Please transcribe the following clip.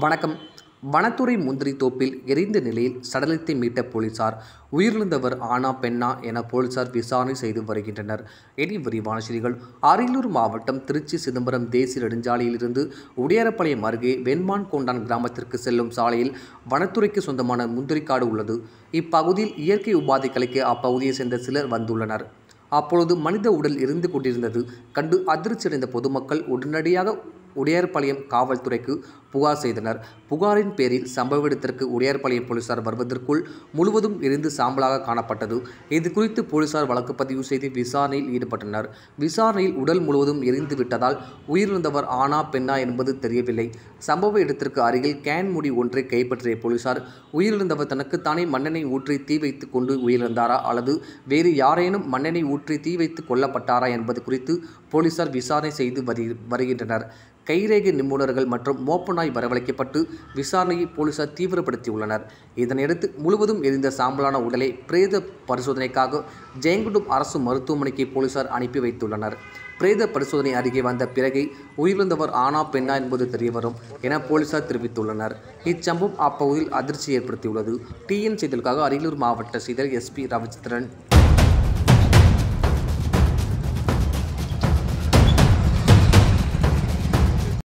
வணக்கம் வனத்துறை முந்திரி தோப்பில் எரிந்த நிலையில் சடலத்தை மீட்ட போலீசார் உயிரிழந்தவர் ஆனா பெண்ணா என போலீசார் விசாரணை செய்து வருகின்றனர் இனி விரிவான செய்திகள் அரியலூர் மாவட்டம் திருச்சி சிதம்பரம் தேசிய நெடுஞ்சாலையிலிருந்து உடையாரப்பாளையம் அருகே வெண்மான் கொண்டான் கிராமத்திற்கு செல்லும் சாலையில் வனத்துறைக்கு சொந்தமான முந்திரிக்காடு உள்ளது இப்பகுதியில் இயற்கை உபாதை கலைக்க அப்பகுதியை சேர்ந்த சிலர் வந்துள்ளனர் அப்பொழுது மனித உடல் இருந்து கொண்டிருந்தது கண்டு அதிர்ச்சியடைந்த பொதுமக்கள் உடனடியாக உடையார்பாளையம் காவல்துறைக்கு புகார் செய்தனர் புகாரின் பேரில் சம்பவ இடத்திற்கு உடையார்பாளையம் போலீசார் வருவதற்குள் முழுவதும் எரிந்து சாம்பலாக காணப்பட்டது இது குறித்து போலீசார் வழக்கு பதிவு செய்து விசாரணையில் ஈடுபட்டனர் விசாரணையில் உடல் முழுவதும் எரிந்து விட்டதால் உயிரிழந்தவர் ஆனா பெண்ணா என்பது தெரியவில்லை சம்பவ இடத்திற்கு அருகில் கேன் முடி ஒன்றை கைப்பற்றிய போலீசார் உயிரிழந்தவர் தனக்குத்தானே மண்ணெண்ணெய் ஊற்றி தீ வைத்து கொண்டு உயிரிழந்தாரா அல்லது வேறு யாரேனும் மண்ணெண்ணெய் ஊற்றி தீ வைத்து கொல்லப்பட்டாரா என்பது குறித்து போலீசார் விசாரணை செய்து வரு வருகின்றனர் கைரேகை நிபுணர்கள் மற்றும் மோப்ப நாய் வரவழைக்கப்பட்டு விசாரணையை போலீசார் தீவிரப்படுத்தியுள்ளனர் இதனையடுத்து முழுவதும் எரிந்த சாம்பலான உடலை பிரேத பரிசோதனைக்காக ஜெயங்குண்டம் அரசு மருத்துவமனைக்கு போலீசார் அனுப்பி வைத்துள்ளனர் பிரேத பரிசோதனை அருகே வந்த பிறகே உயிரிழந்தவர் ஆனா பெண்ணா என்பது தெரியவரும் என போலீசார் தெரிவித்துள்ளனர் இச்சம்பவம் அப்பகுதியில் அதிர்ச்சி ஏற்படுத்தியுள்ளது டிஎன் செய்திகளுக்காக அரியலூர் மாவட்ட செய்தர் எஸ்பி ரவிச்சந்திரன்